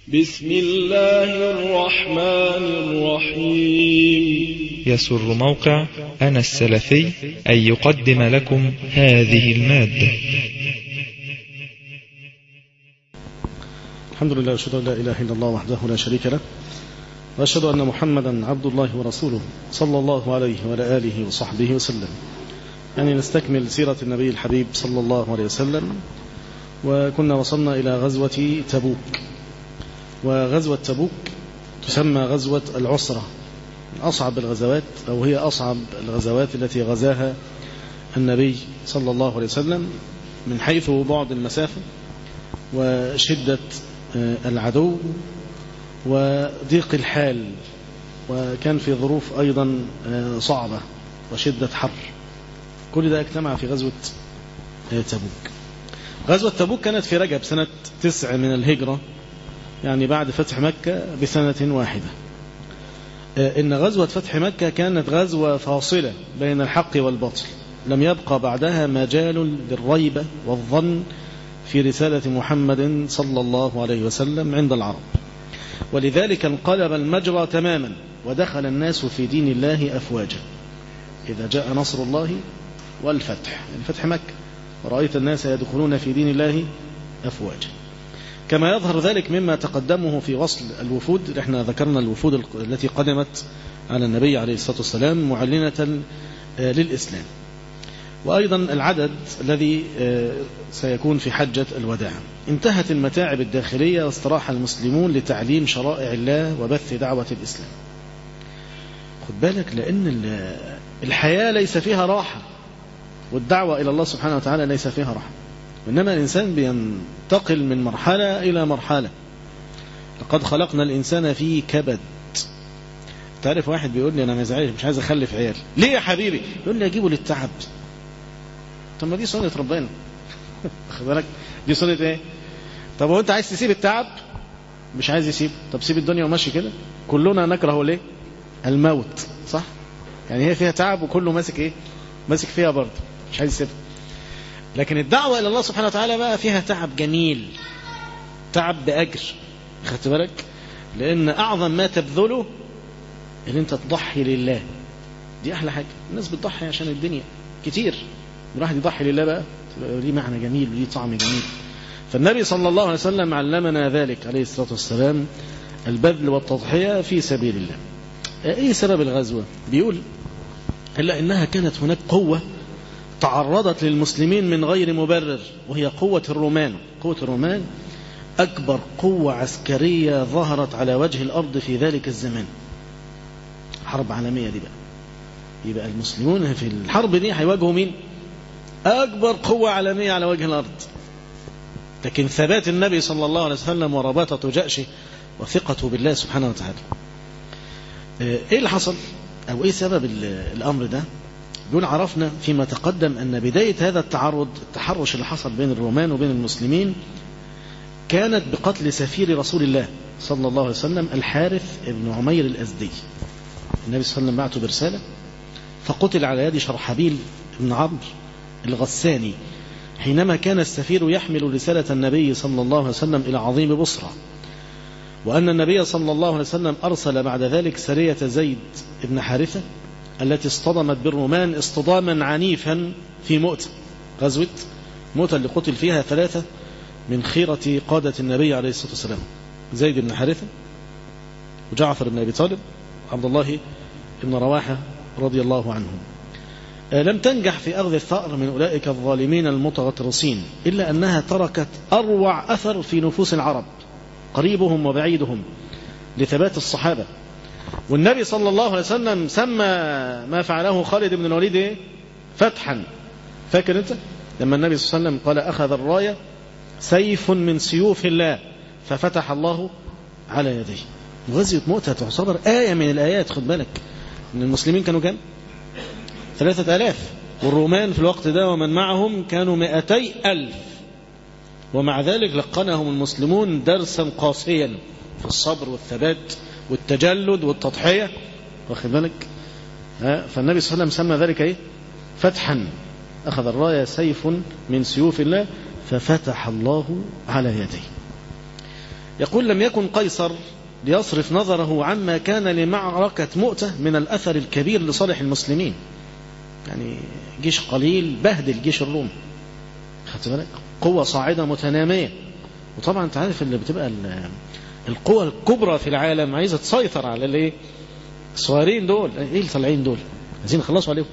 بسم الله الرحمن الرحيم يسر موقع أنا السلفي أن يقدم لكم هذه المادة الحمد لله واشهد ان لا اله الا الله وحده لا شريك له واشهد ان محمدا عبد الله ورسوله صلى الله عليه وعلى اله وصحبه وسلم يعني نستكمل سيره النبي الحبيب صلى الله عليه وسلم وكنا وصلنا الى غزوه تبوك وغزوه تبوك تسمى غزوه العسره من اصعب الغزوات او هي اصعب الغزوات التي غزاها النبي صلى الله عليه وسلم من حيث بعد المسافه وشده العدو وضيق الحال وكان في ظروف أيضا صعبة وشدة حر كل ده اجتمع في غزوة تبوك غزوة تبوك كانت في رجب سنة تسع من الهجرة يعني بعد فتح مكة بسنة واحدة إن غزوة فتح مكة كانت غزوة فاصلة بين الحق والباطل لم يبقى بعدها مجال للريبة والظن في رسالة محمد صلى الله عليه وسلم عند العرب ولذلك انقلب المجرى تماما ودخل الناس في دين الله أفواجا إذا جاء نصر الله والفتح يعني فتح مكة ورأيت الناس يدخلون في دين الله أفواجا كما يظهر ذلك مما تقدمه في وصل الوفود احنا ذكرنا الوفود التي قدمت على النبي عليه الصلاة والسلام معلنة للإسلام وأيضا العدد الذي سيكون في حجة الوداع انتهت المتاعب الداخلية واستراح المسلمون لتعليم شرائع الله وبث دعوة الإسلام خد بالك لأن الحياة ليس فيها راحة والدعوة إلى الله سبحانه وتعالى ليس فيها راحة وإنما الإنسان بينتقل من مرحلة إلى مرحلة لقد خلقنا الإنسان في كبد تعرف واحد بيقول لي أنا مش عايز أخلف عيال ليه يا حبيبي يقول لي أجيبه للتعب طب ما دي سنة ربنا واخد بالك دي سنة ايه طب هو انت عايز تسيب التعب مش عايز يسيب طب سيب الدنيا وماشي كده كلنا نكره ليه الموت صح يعني هي فيها تعب وكله ماسك ايه ماسك فيها برضه مش عايز يسيبها لكن الدعوة إلى الله سبحانه وتعالى بقى فيها تعب جميل تعب بأجر خدت بالك لأن أعظم ما تبذله ان انت تضحي لله دي أحلى حاجة الناس بتضحي عشان الدنيا كتير الواحد يضحي لله بقى تبقى ليه معنى جميل وليه طعم جميل فالنبي صلى الله عليه وسلم علمنا ذلك عليه الصلاة والسلام البذل والتضحية في سبيل الله ايه سبب الغزوة بيقول إلا إنها كانت هناك قوة تعرضت للمسلمين من غير مبرر وهي قوة الرومان قوة الرومان أكبر قوة عسكرية ظهرت على وجه الأرض في ذلك الزمان حرب عالمية دي بقى يبقى المسلمون في الحرب دي هيواجهوا مين أكبر قوة عالمية على وجه الأرض لكن ثبات النبي صلى الله عليه وسلم ورباطة جأشه وثقته بالله سبحانه وتعالى إيه اللي حصل أو إيه سبب الأمر ده يقول عرفنا فيما تقدم أن بداية هذا التعرض التحرش اللي حصل بين الرومان وبين المسلمين كانت بقتل سفير رسول الله صلى الله عليه وسلم الحارث بن عمير الأزدي النبي صلى الله عليه وسلم بعته برسالة فقتل على يد شرحبيل بن عمرو الغساني حينما كان السفير يحمل رسالة النبي صلى الله عليه وسلم إلى عظيم بصرة وأن النبي صلى الله عليه وسلم أرسل بعد ذلك سرية زيد بن حارثة التي اصطدمت بالرومان اصطداما عنيفا في مؤتة غزوة مؤتة اللي قتل فيها ثلاثة من خيرة قادة النبي عليه الصلاة والسلام زيد بن حارثة وجعفر بن أبي طالب عبد الله بن رواحة رضي الله عنهم لم تنجح في أخذ الثأر من أولئك الظالمين المتغطرسين إلا أنها تركت أروع أثر في نفوس العرب قريبهم وبعيدهم لثبات الصحابة والنبي صلى الله عليه وسلم سمى ما فعله خالد بن الوليد إيه؟ فتحا فاكر أنت لما النبي صلى الله عليه وسلم قال أخذ الراية سيف من سيوف الله ففتح الله على يديه غزوة مؤتة تعتبر آية من الآيات خد بالك إن المسلمين كانوا كام ثلاثة آلاف والرومان في الوقت ده ومن معهم كانوا مئتي ألف ومع ذلك لقنهم المسلمون درسا قاسيا في الصبر والثبات والتجلد والتضحية واخد بالك فالنبي صلى الله عليه وسلم سمى ذلك ايه فتحا أخذ الراية سيف من سيوف الله ففتح الله على يديه يقول لم يكن قيصر ليصرف نظره عما كان لمعركة مؤتة من الأثر الكبير لصالح المسلمين يعني جيش قليل بهدل جيش الروم خدت بالك قوة صاعدة متنامية وطبعا انت عارف اللي بتبقى القوى الكبرى في العالم عايزة تسيطر على الايه الصغيرين دول ايه اللي طالعين دول عايزين يخلصوا عليهم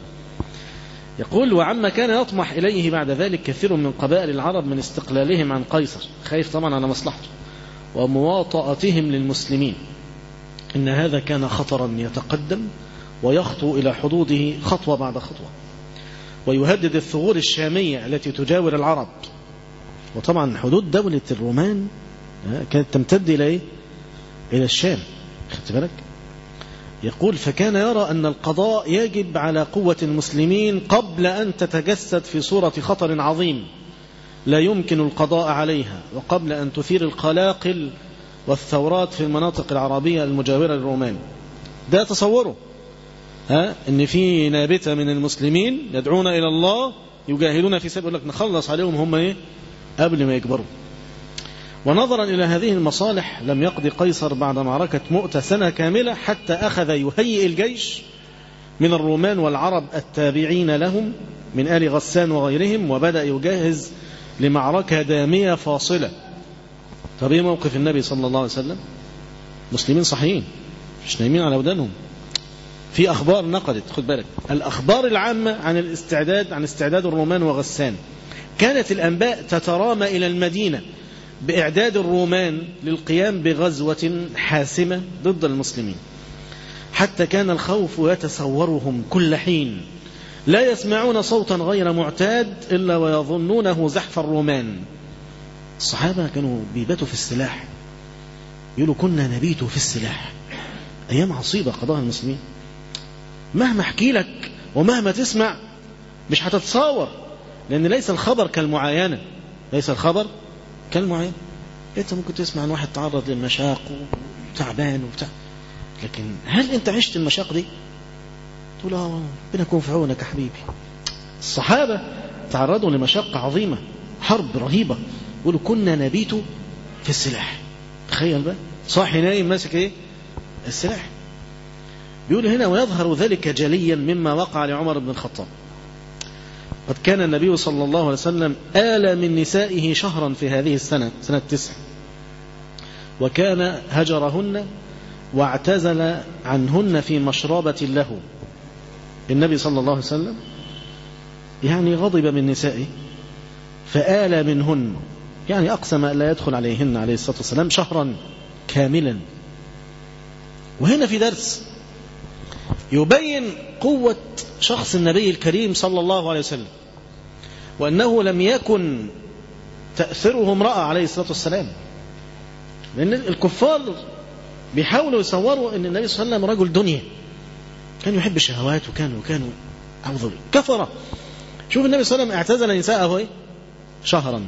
يقول وعما كان يطمح إليه بعد ذلك كثير من قبائل العرب من استقلالهم عن قيصر خايف طبعا على مصلحته ومواطأتهم للمسلمين إن هذا كان خطرا يتقدم ويخطو إلى حدوده خطوة بعد خطوة ويهدد الثغور الشامية التي تجاور العرب وطبعا حدود دولة الرومان كانت تمتد إلى إيه؟ إلى الشام خدت بالك يقول فكان يرى أن القضاء يجب على قوة المسلمين قبل أن تتجسد في صورة خطر عظيم لا يمكن القضاء عليها وقبل أن تثير القلاقل والثورات في المناطق العربية المجاورة للرومان ده تصوره ها ان في نابته من المسلمين يدعون الى الله يجاهدون في سبيل لك نخلص عليهم هم ايه قبل ما يكبروا ونظرا إلى هذه المصالح لم يقضي قيصر بعد معركة مؤتة سنة كاملة حتى أخذ يهيئ الجيش من الرومان والعرب التابعين لهم من آل غسان وغيرهم وبدأ يجهز لمعركة دامية فاصلة طب ايه موقف النبي صلى الله عليه وسلم مسلمين صحيين مش نايمين على ودانهم في أخبار نقلت خد بالك الأخبار العامة عن الاستعداد عن استعداد الرومان وغسان كانت الأنباء تترامى إلى المدينة بإعداد الرومان للقيام بغزوة حاسمة ضد المسلمين حتى كان الخوف يتسورهم كل حين لا يسمعون صوتا غير معتاد إلا ويظنونه زحف الرومان الصحابة كانوا بيباتوا في السلاح يقولوا كنا نبيت في السلاح أيام عصيبة قضاها المسلمين مهما احكي لك ومهما تسمع مش هتتصور لأن ليس الخبر كالمعاينة ليس الخبر كالمعاينة أنت ممكن تسمع عن واحد تعرض للمشاق وتعبان وبتاع لكن هل أنت عشت المشاق دي تقول اه ربنا يكون في عونك يا حبيبي الصحابة تعرضوا لمشقة عظيمة حرب رهيبة يقولوا كنا نبيت في السلاح تخيل بقى صاحي نايم ماسك ايه السلاح بيقول هنا ويظهر ذلك جليا مما وقع لعمر بن الخطاب قد كان النبي صلى الله عليه وسلم آل من نسائه شهرا في هذه السنة سنة تسع وكان هجرهن واعتزل عنهن في مشربة له النبي صلى الله عليه وسلم يعني غضب من نسائه فآل منهن يعني أقسم أن لا يدخل عليهن عليه الصلاة والسلام شهرا كاملا وهنا في درس يبين قوة شخص النبي الكريم صلى الله عليه وسلم وأنه لم يكن تأثره امرأة عليه الصلاة والسلام لأن الكفار بيحاولوا يصوروا أن النبي صلى الله عليه وسلم رجل دنيا كان يحب الشهوات وكان وكان أعوذ كفر شوف النبي صلى الله عليه وسلم اعتزل نساءه ايه شهرا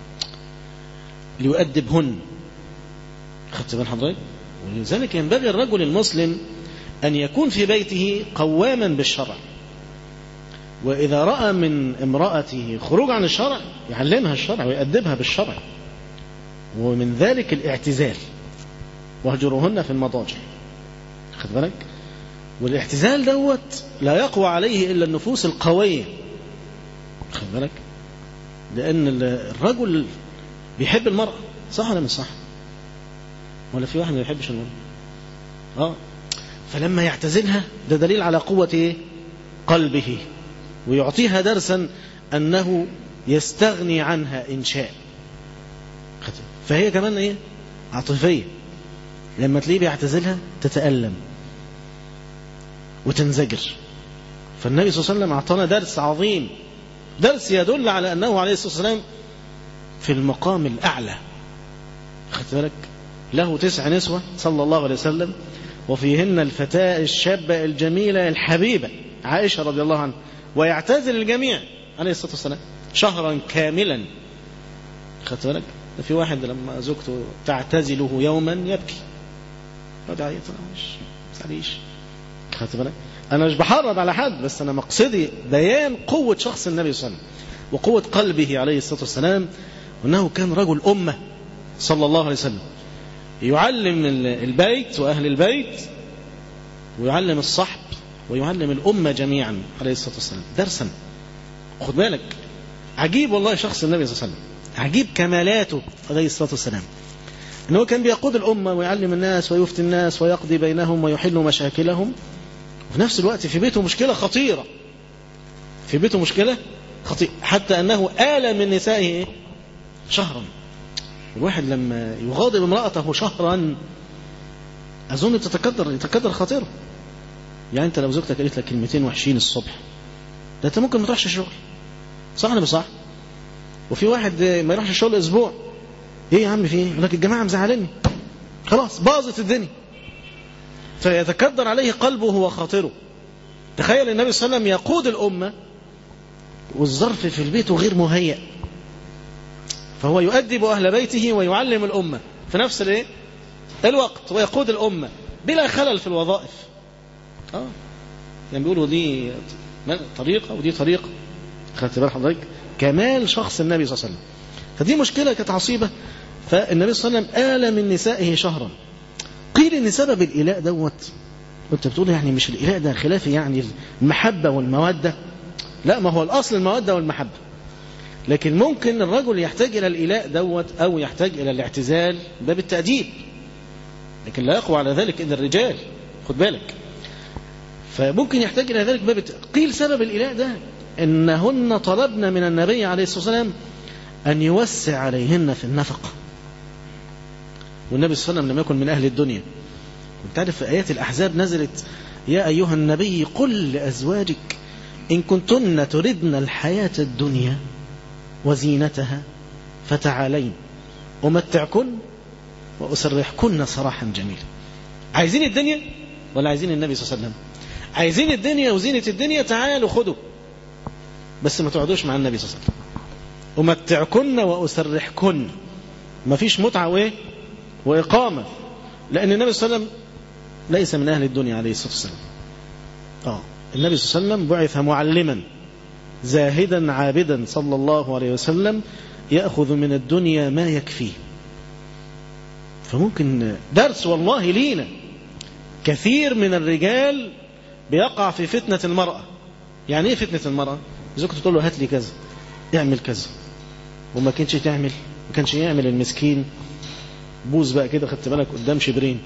ليؤدبهن خدت بال حضرتك ولذلك ينبغي الرجل المسلم أن يكون في بيته قواما بالشرع وإذا رأى من امرأته خروج عن الشرع يعلمها الشرع ويأدبها بالشرع ومن ذلك الاعتزال واهجرهن في المضاجع خد بالك والاعتزال دوت لا يقوى عليه إلا النفوس القوية خد بالك لأن الرجل بيحب المرأة صح ولا مش صح ولا في واحد ما بيحبش المرأة اه فلما يعتزلها ده دليل على قوة إيه؟ قلبه ويعطيها درسا أنه يستغني عنها إن شاء فهي كمان إيه عاطفية لما تلاقيه بيعتزلها تتألم وتنزجر فالنبي صلى الله عليه وسلم أعطانا درس عظيم درس يدل على أنه عليه الصلاة والسلام في المقام الأعلى خدت بالك له تسع نسوة صلى الله عليه وسلم وفيهن الفتاة الشابة الجميلة الحبيبة عائشة رضي الله عنها ويعتزل الجميع عليه الصلاة والسلام شهرا كاملا خدت بالك في واحد لما زوجته تعتزله يوما يبكي يقعد يعيط مش تعليش خدت بالك انا مش بحرض على حد بس انا مقصدي بيان قوة شخص النبي صلى الله عليه وسلم وقوة قلبه عليه الصلاة والسلام وانه كان رجل امة صلى الله عليه وسلم يعلم البيت وأهل البيت ويعلم الصحب ويعلم الأمة جميعا عليه الصلاة والسلام درسا خد بالك عجيب والله شخص النبي صلى الله عليه وسلم عجيب كمالاته عليه الصلاة والسلام أنه كان بيقود الأمة ويعلم الناس ويفتي الناس ويقضي بينهم ويحل مشاكلهم وفي نفس الوقت في بيته مشكلة خطيرة في بيته مشكلة خطيرة حتى أنه آل من نسائه شهرا الواحد لما يغاضب امرأته شهرا أظن تتكدر يتكدر خاطره يعني أنت لو زوجتك قالت لك كلمتين وحشين الصبح ده أنت ممكن ما تروحش الشغل صح ولا مش صح؟ وفي واحد ما يروحش الشغل أسبوع إيه يا عم في إيه؟ يقول لك الجماعة مزعلني خلاص باظت الدنيا فيتكدر عليه قلبه وخاطره تخيل النبي صلى الله عليه وسلم يقود الأمة والظرف في البيت غير مهيأ فهو يؤدب أهل بيته ويعلم الأمة في نفس الايه الوقت ويقود الأمة بلا خلل في الوظائف آه. يعني بيقولوا دي طريقة ودي طريقة خدت بال حضرتك كمال شخص النبي صلى الله عليه وسلم فدي مشكلة كانت عصيبة فالنبي صلى الله عليه وسلم آل من نسائه شهرا قيل ان سبب الإلاء دوت وانت بتقول يعني مش الإلاء ده خلاف يعني المحبة والمودة لا ما هو الأصل المودة والمحبة لكن ممكن الرجل يحتاج إلى الإلاء دوت أو يحتاج إلى الاعتزال باب التأديب لكن لا يقوى على ذلك إلا الرجال خد بالك فممكن يحتاج إلى ذلك باب الت... قيل سبب الإلاء ده إنهن طلبن من النبي عليه الصلاة والسلام أن يوسع عليهن في النفقة والنبي صلى الله عليه وسلم لم يكن من أهل الدنيا كنت عارف في آيات الأحزاب نزلت يا أيها النبي قل لأزواجك إن كنتن تردن الحياة الدنيا وزينتها فتعالين أمتعكن وأسرحكن سراحا جميلا عايزين الدنيا ولا عايزين النبي صلى الله عليه وسلم عايزين الدنيا وزينة الدنيا تعالوا خدوا بس ما تقعدوش مع النبي صلى الله عليه وسلم أمتعكن وأسرحكن ما فيش متعة وإيه وإقامة لأن النبي صلى الله عليه وسلم ليس من أهل الدنيا عليه الصلاة والسلام آه النبي صلى الله عليه وسلم بعث معلما زاهدا عابدا صلى الله عليه وسلم يأخذ من الدنيا ما يكفيه فممكن درس والله لينا كثير من الرجال بيقع في فتنة المرأة يعني ايه فتنة المرأة إذا كنت تقول له هات لي كذا اعمل كذا وما كانش تعمل ما كانش يعمل المسكين بوز بقى كده خدت بالك قدام شبرين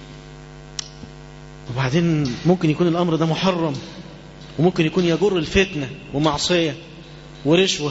وبعدين ممكن يكون الأمر ده محرم وممكن يكون يجر الفتنة ومعصية ورشوة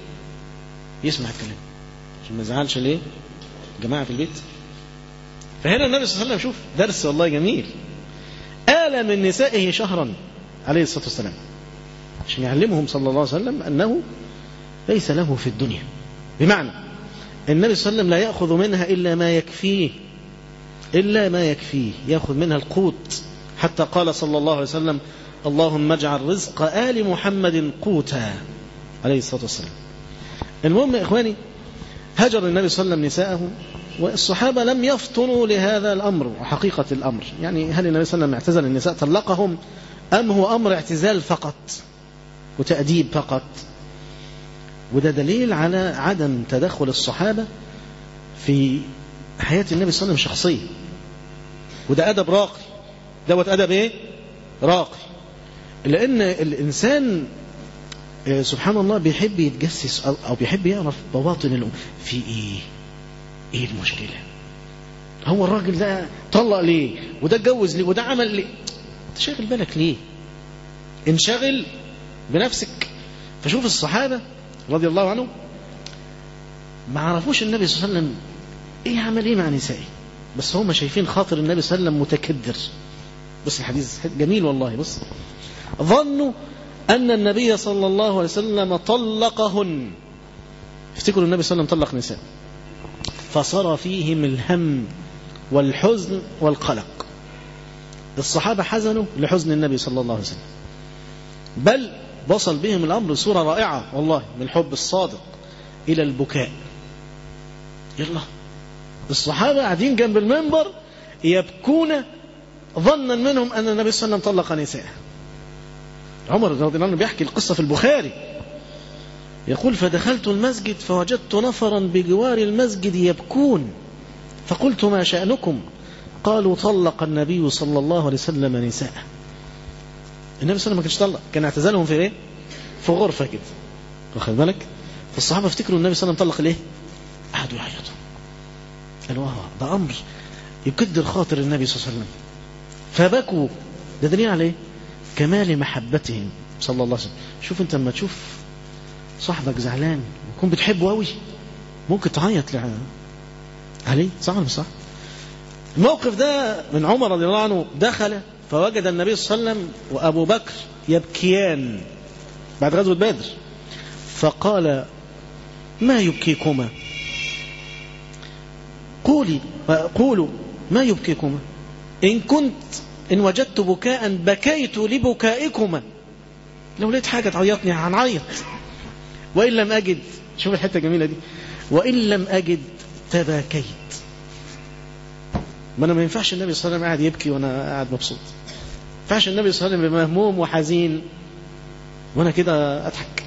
يسمع الكلام عشان ما يزعلش ليه جماعة في البيت فهنا النبي صلى الله عليه وسلم شوف درس والله جميل آل من نسائه شهرا عليه الصلاة والسلام عشان يعلمهم صلى الله عليه وسلم أنه ليس له في الدنيا بمعنى النبي صلى الله عليه وسلم لا يأخذ منها إلا ما يكفيه إلا ما يكفيه يأخذ منها القوت حتى قال صلى الله عليه وسلم اللهم اجعل رزق آل محمد قوتا عليه الصلاة والسلام المهم يا إخواني هجر النبي صلى الله عليه وسلم نساءه والصحابة لم يفطنوا لهذا الأمر وحقيقة الأمر يعني هل النبي صلى الله عليه وسلم اعتزل النساء طلقهم أم هو أمر اعتزال فقط وتأديب فقط وده دليل على عدم تدخل الصحابة في حياة النبي صلى الله عليه وسلم شخصيا وده أدب راقي دوت أدب إيه راقي لأن الإنسان سبحان الله بيحب يتجسس أو بيحب يعرف بواطن الأم في إيه إيه المشكلة هو الراجل ده طلق ليه وده اتجوز ليه وده عمل ليه انت شاغل بالك ليه انشغل بنفسك فشوف الصحابة رضي الله عنهم ما عرفوش النبي صلى الله عليه وسلم ايه عمل ايه مع نسائه بس هم شايفين خاطر النبي صلى الله عليه وسلم متكدر بص الحديث جميل والله بص ظنوا أن النبي صلى الله عليه وسلم طلقهن افتكروا النبي صلى الله عليه وسلم طلق نساء فصار فيهم الهم والحزن والقلق الصحابة حزنوا لحزن النبي صلى الله عليه وسلم بل وصل بهم الأمر صورة رائعة والله من الحب الصادق إلى البكاء يلا الصحابة قاعدين جنب المنبر يبكون ظنا منهم أن النبي صلى الله عليه وسلم طلق نساءه عمر رضي الله عنه بيحكي القصة في البخاري يقول فدخلت المسجد فوجدت نفرا بجوار المسجد يبكون فقلت ما شأنكم قالوا طلق النبي صلى الله عليه وسلم نساء النبي صلى الله عليه وسلم ما كانش طلق كان اعتزالهم في ايه في غرفة كده واخد بالك فالصحابة افتكروا النبي صلى الله عليه وسلم طلق ليه قعدوا يعيطوا قالوا اه ده امر يكدر خاطر النبي صلى الله عليه وسلم فبكوا ده دليل على ايه كمال محبتهم صلى الله عليه وسلم شوف انت لما تشوف صاحبك زعلان ويكون بتحبه قوي ممكن تعيط لع- عليه صح ولا مش صح الموقف ده من عمر رضي الله عنه دخل فوجد النبي صلى الله عليه وسلم وابو بكر يبكيان بعد غزوه بدر فقال ما يبكيكما قولي قولوا ما يبكيكما إن كنت إن وجدت بكاء بكيت لبكائكما لو لقيت حاجة تعيطني هنعيط وإن لم أجد شوف الحتة الجميلة دي وإن لم أجد تباكيت ما أنا ما ينفعش النبي صلى الله عليه وسلم قاعد يبكي وأنا قاعد مبسوط ما ينفعش النبي صلى الله عليه وسلم مهموم وحزين وأنا كده أضحك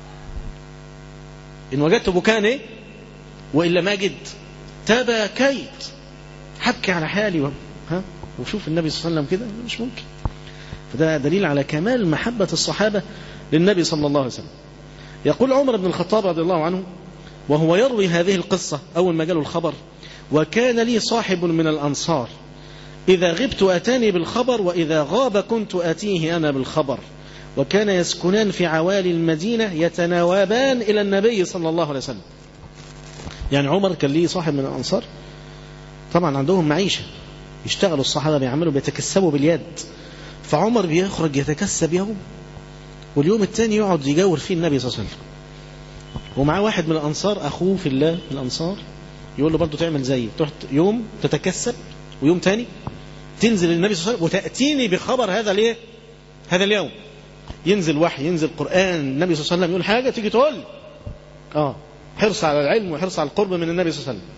إن وجدت بكاء إيه وإن لم أجد تباكيت حبكي على حالي و... ها وشوف النبي صلى الله عليه وسلم كده مش ممكن فده دليل على كمال محبة الصحابة للنبي صلى الله عليه وسلم يقول عمر بن الخطاب رضي الله عنه وهو يروي هذه القصة أول ما جاله الخبر وكان لي صاحب من الأنصار إذا غبت أتاني بالخبر وإذا غاب كنت أتيه أنا بالخبر وكان يسكنان في عوالي المدينة يتناوبان إلى النبي صلى الله عليه وسلم يعني عمر كان ليه صاحب من الأنصار طبعا عندهم معيشة يشتغلوا الصحابة بيعملوا بيتكسبوا باليد فعمر بيخرج يتكسب يوم واليوم الثاني يقعد يجاور فيه النبي صلى الله عليه وسلم ومعاه واحد من الأنصار أخوه في الله من الأنصار يقول له برضه تعمل زيي تروح يوم تتكسب ويوم تاني تنزل النبي صلى الله عليه وسلم وتأتيني بخبر هذا ليه هذا اليوم ينزل وحي ينزل قرآن النبي صلى الله عليه وسلم يقول حاجة تيجي تقول لي. اه حرص على العلم وحرص على القرب من النبي صلى الله عليه وسلم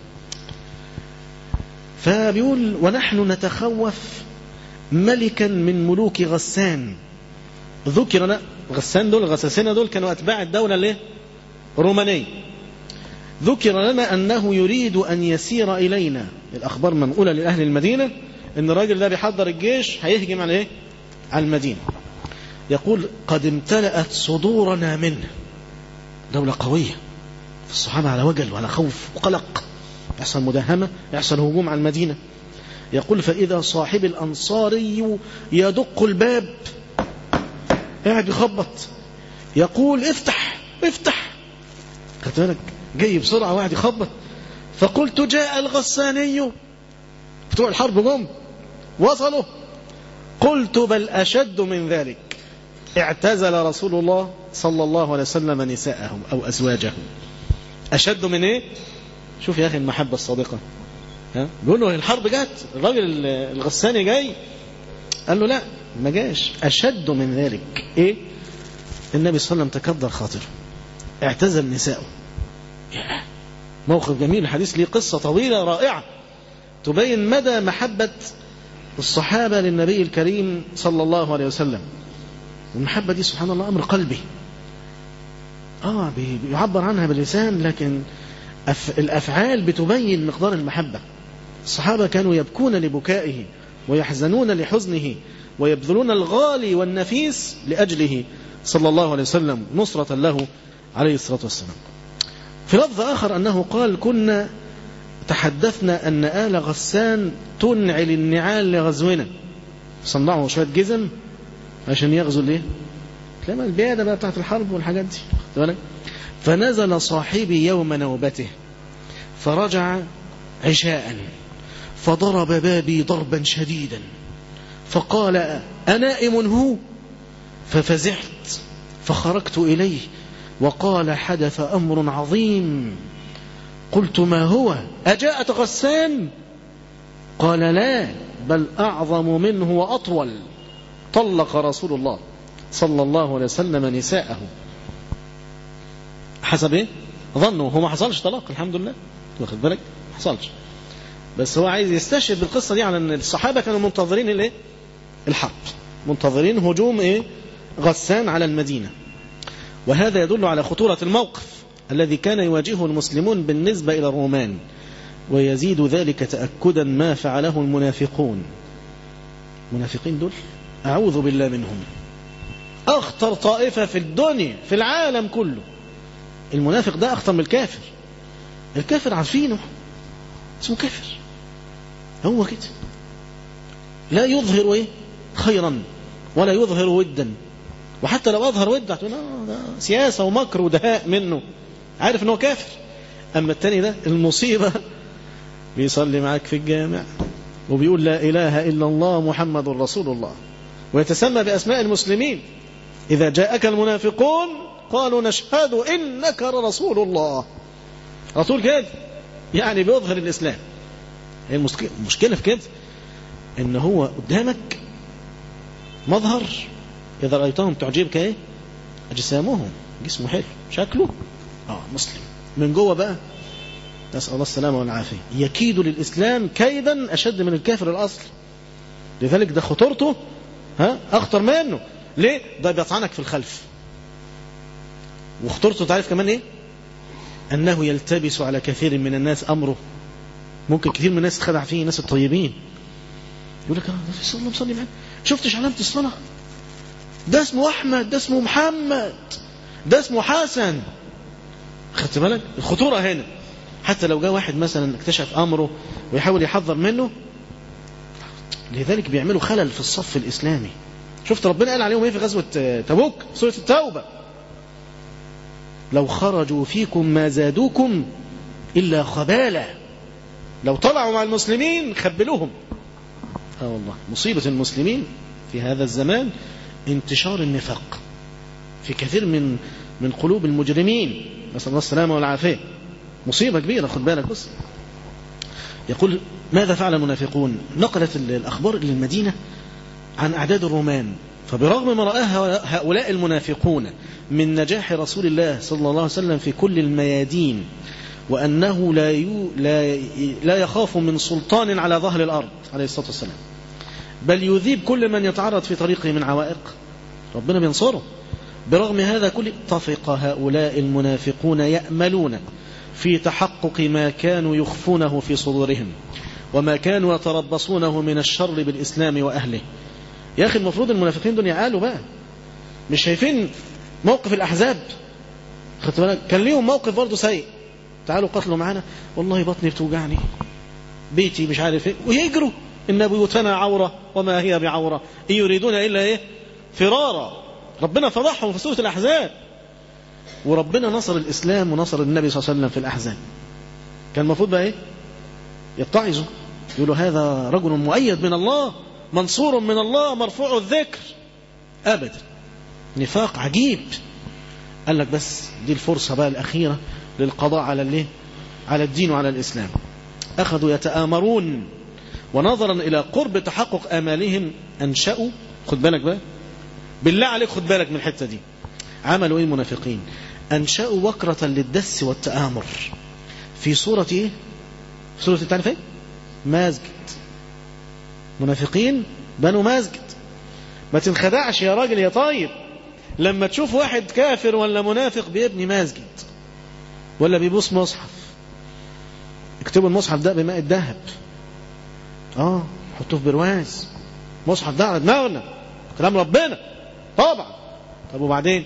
فبيقول ونحن نتخوف ملكا من ملوك غسان ذكر لنا غسان دول غساسنة دول كانوا أتباع الدولة الايه الرومانية ذكر لنا أنه يريد أن يسير إلينا الأخبار منقولة لأهل المدينة أن الراجل ده بيحضر الجيش هيهجم على إيه؟ على المدينة يقول قد امتلأت صدورنا منه دولة قوية الصحابة على وجل وعلى خوف وقلق يحصل مداهمة يحصل هجوم على المدينة يقول فإذا صاحب الأنصاري يدق الباب قاعد يخبط يقول افتح افتح خدت بالك جاي بسرعة واحد يخبط فقلت جاء الغساني بتوع الحرب جم وصلوا قلت بل أشد من ذلك اعتزل رسول الله صلى الله عليه وسلم نساءهم أو أزواجهم أشد من إيه شوف يا أخي المحبة الصادقة ها بيقول له الحرب جت الراجل الغساني جاي قال له لا ما جاش أشد من ذلك إيه النبي صلى الله عليه وسلم تكدر خاطره اعتزل نساءه ياه. موقف جميل الحديث ليه قصة طويلة رائعة تبين مدى محبة الصحابة للنبي الكريم صلى الله عليه وسلم المحبة دي سبحان الله أمر قلبي آه بي- بيعبر عنها باللسان لكن أف... الأفعال بتبين مقدار المحبة الصحابة كانوا يبكون لبكائه ويحزنون لحزنه ويبذلون الغالي والنفيس لأجله صلى الله عليه وسلم نصرة له عليه الصلاة والسلام في لفظ آخر أنه قال كنا تحدثنا أن آل غسان تنعل النعال لغزونا صنعوا شوية جزم عشان يغزوا الايه تلاقي البيادة بقى بتاعت الحرب والحاجات دي خدت بالك؟ فنزل صاحبي يوم نوبته فرجع عشاء فضرب بابي ضربا شديدا فقال أنائم هو ففزعت فخرجت إليه وقال حدث أمر عظيم قلت ما هو أجاءت غسان قال لا بل أعظم منه وأطول طلق رسول الله صلى الله عليه وسلم نساءه حسب ايه ظنه هو ما حصلش طلاق الحمد لله واخد بالك ما حصلش بس هو عايز يستشهد بالقصه دي على ان الصحابه كانوا منتظرين الايه الحرب منتظرين هجوم ايه غسان على المدينه وهذا يدل على خطوره الموقف الذي كان يواجهه المسلمون بالنسبه الى الرومان ويزيد ذلك تأكدا ما فعله المنافقون المنافقين دول أعوذ بالله منهم أخطر طائفة في الدنيا في العالم كله المنافق ده أخطر من الكافر الكافر عارفينه اسمه كافر هو كده لا يظهر ايه خيرا ولا يظهر ودا وحتى لو اظهر ود هتقول آه ده سياسه ومكر ودهاء منه عارف ان هو كافر اما التاني ده المصيبه بيصلي معاك في الجامع وبيقول لا اله الا الله محمد رسول الله ويتسمى باسماء المسلمين اذا جاءك المنافقون قالوا نشهد انك رسول الله رسول كده يعني بيظهر الاسلام هي المشكله في كده ان هو قدامك مظهر اذا رايتهم تعجبك ايه اجسامهم جسمه حلو شكله اه مسلم من جوه بقى نسال الله السلامه والعافيه يكيد للاسلام كيدا اشد من الكافر الاصل لذلك ده خطورته ها اخطر منه ليه ده بيطعنك في الخلف وخطورته تعرف كمان ايه انه يلتبس على كثير من الناس امره ممكن كثير من الناس تخدع فيه الناس الطيبين يقول لك ده في صلى مصلي معانا شفتش علامة الصلاة ده اسمه أحمد ده اسمه محمد ده اسمه حسن خدت بالك الخطورة هنا حتى لو جاء واحد مثلا اكتشف أمره ويحاول يحذر منه لذلك بيعملوا خلل في الصف الإسلامي شفت ربنا قال عليهم ايه في غزوة تبوك سورة التوبة لو خرجوا فيكم ما زادوكم إلا خبالا لو طلعوا مع المسلمين خبلوهم اه والله مصيبة المسلمين في هذا الزمان انتشار النفاق في كثير من من قلوب المجرمين نسأل الله السلامة والعافية مصيبة كبيرة خد بالك بص يقول ماذا فعل المنافقون نقلت الأخبار للمدينة عن أعداد الرومان فبرغم ما رآها هؤلاء المنافقون من نجاح رسول الله صلى الله عليه وسلم في كل الميادين وأنه لا يو لا لا يخاف من سلطان على ظهر الأرض عليه الصلاة والسلام بل يذيب كل من يتعرض في طريقه من عوائق ربنا بينصره برغم هذا كله اتفق هؤلاء المنافقون يأملون في تحقق ما كانوا يخفونه في صدورهم وما كانوا يتربصونه من الشر بالإسلام وأهله يا أخي المفروض المنافقين دول يعالوا بقى مش شايفين موقف الأحزاب خدت بالك كان ليهم موقف برضه سيء تعالوا قتلوا معانا والله بطني بتوجعني بيتي مش عارف ايه ويجروا ان بيوتنا عوره وما هي بعوره ان يريدون الا ايه فرارا ربنا فضحهم في سوره الاحزاب وربنا نصر الاسلام ونصر النبي صلى الله عليه وسلم في الاحزاب كان المفروض بقى ايه يتعظوا يقولوا هذا رجل مؤيد من الله منصور من الله مرفوع الذكر ابدا نفاق عجيب قال لك بس دي الفرصه بقى الاخيره للقضاء على الايه على الدين وعلى الإسلام أخذوا يتآمرون ونظرا إلى قرب تحقق آمالهم أنشأوا خد بالك بقى بالله عليك خد بالك من الحتة دي عملوا إيه المنافقين أنشأوا وكرة للدس والتآمر في سورة إيه في سورة التانية فين مسجد منافقين بنوا مسجد ما تنخدعش يا راجل يا طيب لما تشوف واحد كافر ولا منافق بيبني مسجد ولا بيبوس مصحف اكتبوا المصحف ده بماء الذهب اه حطوه في برواز مصحف ده على دماغنا كلام ربنا طبعا طب وبعدين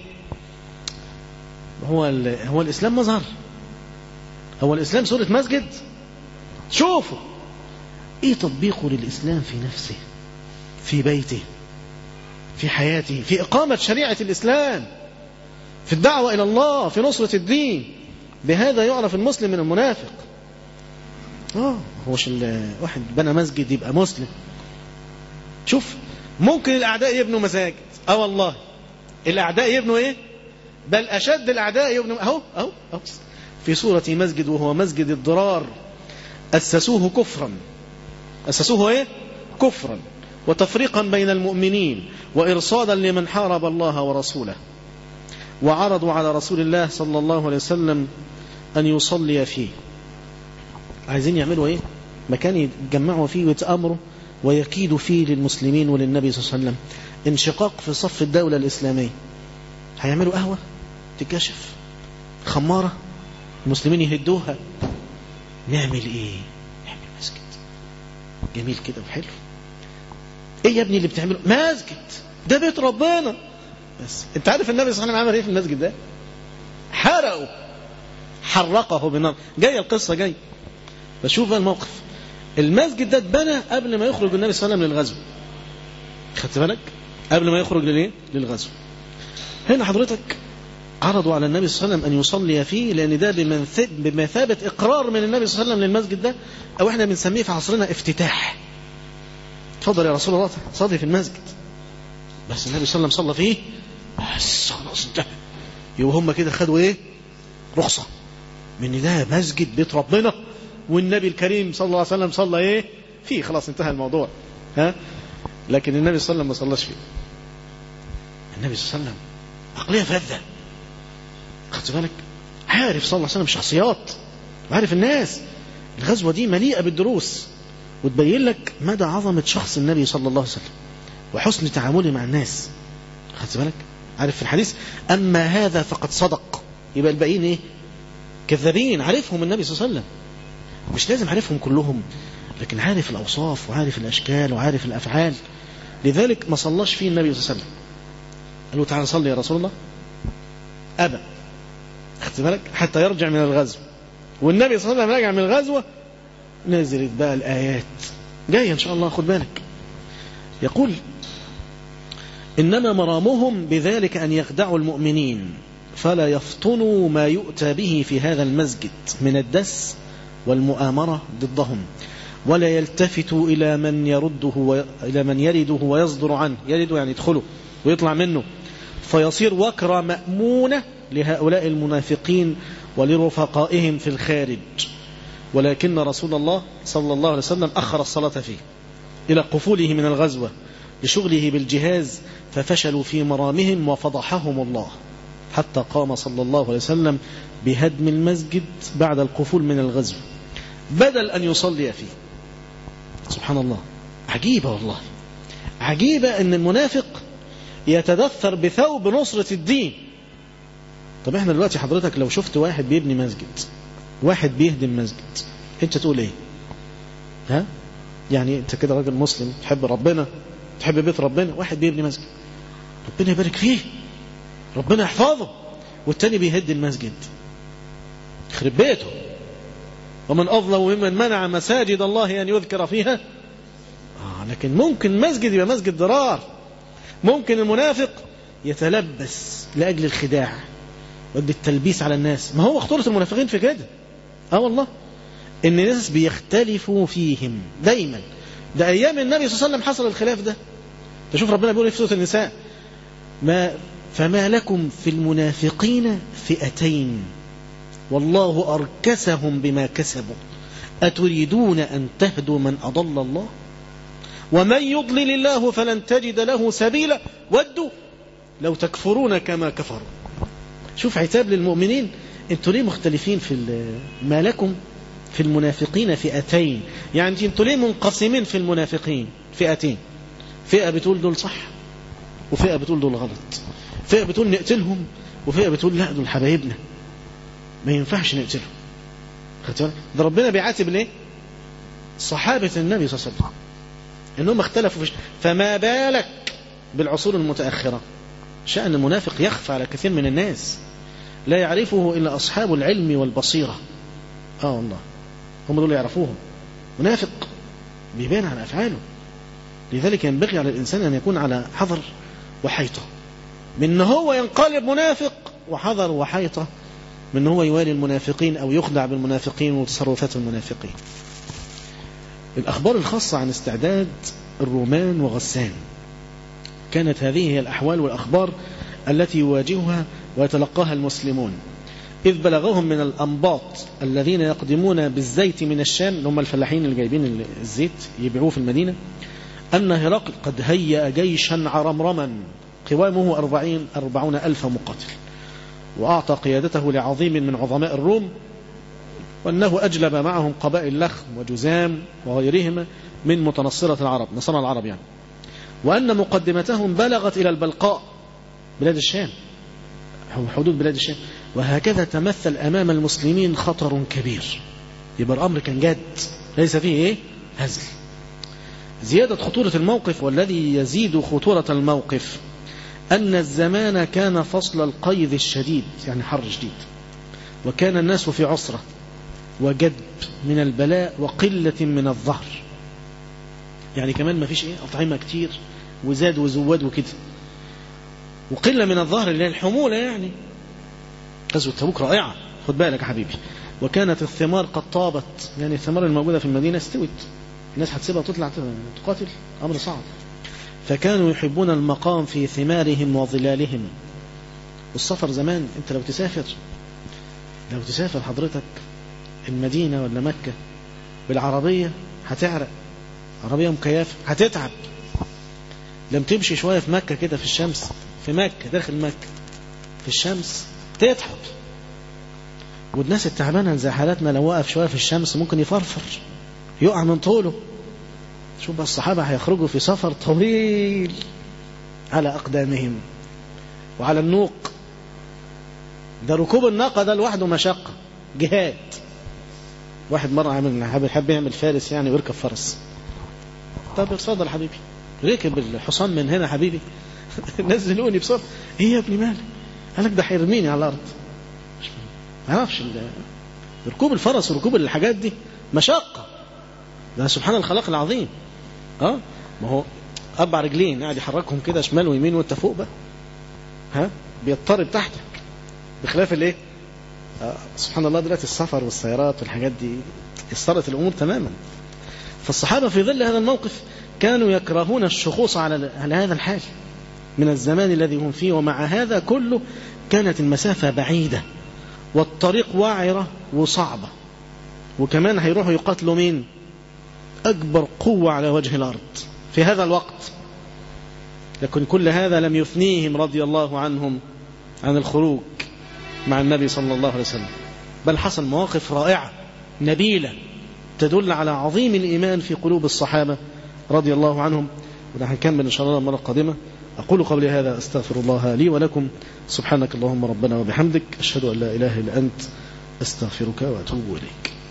هو هو الاسلام مظهر هو الاسلام صوره مسجد شوفوا ايه تطبيقه للاسلام في نفسه في بيته في حياته في اقامه شريعه الاسلام في الدعوه الى الله في نصره الدين بهذا يعرف المسلم من المنافق اه هوش واحد بنى مسجد يبقى مسلم شوف ممكن الاعداء يبنوا مساجد اه والله الاعداء يبنوا ايه بل اشد الاعداء يبنوا اهو اهو اهو في سورة مسجد وهو مسجد الضرار أسسوه كفرا أسسوه إيه؟ كفرا وتفريقا بين المؤمنين وإرصادا لمن حارب الله ورسوله وعرضوا على رسول الله صلى الله عليه وسلم أن يصلي فيه عايزين يعملوا إيه مكان يتجمعوا فيه ويتأمروا ويكيدوا فيه للمسلمين وللنبي صلى الله عليه وسلم انشقاق في صف الدولة الإسلامية هيعملوا قهوة تكشف خمارة المسلمين يهدوها نعمل ايه جميل كده وحلو ايه يا ابني اللي بتعمله مسجد ده بيت ربنا بس انت عارف النبي صلى الله عليه وسلم عمل ايه في المسجد ده حرقه حرقه بنار جايه القصه جاي بشوف بقى الموقف المسجد ده اتبنى قبل ما يخرج النبي صلى الله عليه وسلم للغزو خدت بالك قبل ما يخرج للايه للغزو هنا حضرتك عرضوا على النبي صلى الله عليه وسلم أن يصلي فيه لأن ده بمثابة إقرار من النبي صلى الله عليه وسلم للمسجد ده أو إحنا بنسميه في عصرنا افتتاح اتفضل يا رسول الله صلي في المسجد بس النبي صلى الله عليه وسلم صلى فيه بس خلاص ده يبقى هم كده خدوا إيه رخصة من ده مسجد بيت ربنا والنبي الكريم صلى الله عليه وسلم صلى إيه فيه خلاص انتهى الموضوع ها لكن النبي صلى الله عليه وسلم ما صلاش فيه النبي صلى الله عليه وسلم عقلية فذة خدت بالك عارف صلى الله عليه وسلم شخصيات وعارف الناس الغزوة دي مليئة بالدروس وتبين لك مدى عظمة شخص النبي صلى الله عليه وسلم وحسن تعامله مع الناس خدت بالك عارف في الحديث أما هذا فقد صدق يبقى الباقيين إيه كذابين عارفهم النبي صلى الله عليه وسلم مش لازم عارفهم كلهم لكن عارف الأوصاف وعارف الأشكال وعارف الأفعال لذلك ما صلاش فيه النبي صلى الله عليه وسلم قال له تعالى صلي يا رسول الله أبى خدت بالك حتى يرجع من الغزو والنبي صلى الله عليه وسلم راجع من الغزوة نزلت بقى الآيات جاية إن شاء الله خد بالك يقول إنما مرامهم بذلك أن يخدعوا المؤمنين فلا يفطنوا ما يؤتى به في هذا المسجد من الدس والمؤامرة ضدهم ولا يلتفتوا إلى من يرده و... إلى من يرده ويصدر عنه يرده يعني يدخله ويطلع منه فيصير وكرة مأمونة لهؤلاء المنافقين ولرفقائهم في الخارج ولكن رسول الله صلى الله عليه وسلم أخر الصلاة فيه إلى قفوله من الغزوة لشغله بالجهاز ففشلوا في مرامهم وفضحهم الله حتى قام صلى الله عليه وسلم بهدم المسجد بعد القفول من الغزو بدل أن يصلي فيه سبحان الله عجيبة والله عجيبة أن المنافق يتدثر بثوب نصرة الدين طب احنا دلوقتي حضرتك لو شفت واحد بيبني مسجد واحد بيهدم مسجد انت تقول ايه ها يعني انت كده راجل مسلم تحب ربنا تحب بيت ربنا واحد بيبني مسجد ربنا يبارك فيه ربنا يحفظه والتاني بيهد المسجد يخرب بيته ومن أظلم ممن منع مساجد الله أن يذكر فيها آه لكن ممكن مسجد يبقى مسجد ضرار ممكن المنافق يتلبس لأجل الخداع وأجل التلبيس على الناس ما هو خطورة المنافقين في كده اه والله ان الناس بيختلفوا فيهم دايما ده ايام النبي صلى الله عليه وسلم حصل الخلاف ده تشوف ربنا بيقول في سوره النساء ما فما لكم في المنافقين فئتين والله أركسهم بما كسبوا أتريدون أن تهدوا من أضل الله ومن يضلل الله فلن تجد له سبيلا ودوا لو تكفرون كما كفروا شوف عتاب للمؤمنين انتوا ليه مختلفين في ما لكم في المنافقين فئتين يعني انتوا ليه منقسمين في المنافقين فئتين فئة بتقول دول صح وفئة بتقول دول غلط فئة بتقول نقتلهم وفئة بتقول لا دول حبايبنا ما ينفعش نقتلهم خدت بالك ده ربنا بيعاتب ليه صحابة النبي صلى الله عليه وسلم انهم اختلفوا في فما بالك بالعصور المتأخرة شأن المنافق يخفى على كثير من الناس لا يعرفه إلا أصحاب العلم والبصيرة آه والله هم دول يعرفوهم منافق بيبان على أفعاله لذلك ينبغي على الإنسان أن يكون على حذر وحيطة من أن هو ينقلب منافق وحذر وحيطة من أن هو يوالي المنافقين أو يخدع بالمنافقين وتصرفات المنافقين الأخبار الخاصة عن استعداد الرومان وغسان كانت هذه هي الأحوال والأخبار التي يواجهها ويتلقاها المسلمون إذ بلغهم من الأنباط الذين يقدمون بالزيت من الشام اللي هم الفلاحين اللي جايبين الزيت يبيعوه في المدينة أن هرقل قد هيأ جيشا عرمرما قوامه أربعين, أربعون ألف مقاتل وأعطى قيادته لعظيم من عظماء الروم وأنه أجلب معهم قبائل لخم وجزام وغيرهما من متنصرة العرب نصارى العرب يعني وأن مقدمتهم بلغت إلى البلقاء بلاد الشام حدود بلاد الشام وهكذا تمثل أمام المسلمين خطر كبير يبقى الأمر كان جد ليس فيه إيه هزل زيادة خطورة الموقف والذي يزيد خطورة الموقف أن الزمان كان فصل القيظ الشديد يعني حر شديد وكان الناس في عسرة وجد من البلاء وقلة من الظهر يعني كمان ما فيش ايه أطعمة كتير وزاد وزواد وكده وقلة من الظهر اللي هي الحمولة يعني غزوة تبوك رائعة خد بالك يا حبيبي وكانت الثمار قد طابت يعني الثمار الموجودة في المدينة استوت الناس هتسيبها وتطلع تقاتل أمر صعب فكانوا يحبون المقام في ثمارهم وظلالهم والسفر زمان انت لو تسافر لو تسافر حضرتك المدينة ولا مكة بالعربية هتعرق عربية مكيفة هتتعب لم تمشي شوية في مكة كده في الشمس في مكة داخل مكة في الشمس تتعب والناس التعبانة زي حالاتنا لو وقف شوية في الشمس ممكن يفرفر يقع من طوله شوف بقى الصحابة هيخرجوا في سفر طويل على أقدامهم وعلى النوق ده ركوب الناقة ده لوحده مشقة جهاد واحد مرة عامل حب يعمل فارس يعني ويركب فرس طب اتفضل حبيبي ركب الحصان من هنا حبيبي نزلوني بسرعة ايه يا ابني مالك قال لك ده هيرميني على الارض ما اعرفش ركوب الفرس وركوب الحاجات دي مشقة ده سبحان الخلاق العظيم اه ما هو اربع رجلين قاعد يحركهم كده شمال ويمين وانت فوق بقى ها بيضطرب تحتك بخلاف الايه آه سبحان الله دلوقتي السفر والسيارات والحاجات دي يسرت الامور تماما فالصحابه في ظل هذا الموقف كانوا يكرهون الشخوص على على هذا الحال من الزمان الذي هم فيه ومع هذا كله كانت المسافه بعيده والطريق وعره وصعبه وكمان هيروحوا يقاتلوا مين أكبر قوة على وجه الأرض في هذا الوقت لكن كل هذا لم يثنيهم رضي الله عنهم عن الخروج مع النبي صلى الله عليه وسلم بل حصل مواقف رائعة نبيلة تدل على عظيم الإيمان في قلوب الصحابة رضي الله عنهم وده هنكمل إن شاء الله المرة القادمة أقول قبل هذا أستغفر الله لي ولكم سبحانك اللهم ربنا وبحمدك أشهد أن لا إله إلا أنت أستغفرك وأتوب إليك